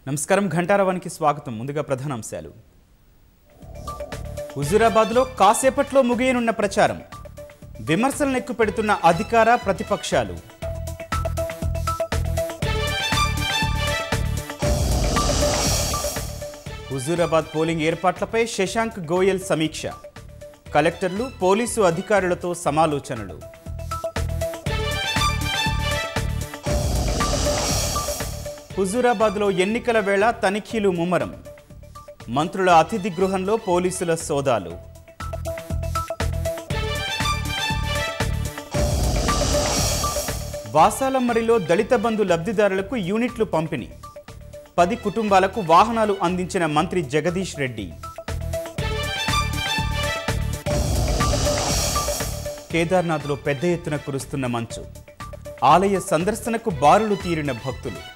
నమస్కారం ఘంటారవానికి స్వాగతం ముందుగా ప్రధానాంశాలు హుజూరాబాద్లో కాసేపట్లో ముగియనున్న ప్రచారం విమర్శలను ఎక్కుపెడుతున్న అధికార ప్రతిపక్షాలు హుజూరాబాద్ పోలింగ్ ఏర్పాట్లపై శశాంక్ గోయల్ సమీక్ష కలెక్టర్లు పోలీసు అధికారులతో సమాలోచనలు హుజూరాబాద్లో ఎన్నికల వేళ తనిఖీలు ముమ్మరం మంత్రుల అతిథి గృహంలో పోలీసుల సోదాలు వాసాలమ్మరిలో దళిత బంధు లబ్ధిదారులకు యూనిట్లు పంపిణీ పది కుటుంబాలకు వాహనాలు అందించిన మంత్రి జగదీష్ రెడ్డి కేదార్నాథ్లో పెద్ద ఎత్తున కురుస్తున్న మంచు ఆలయ సందర్శనకు బారులు తీరిన భక్తులు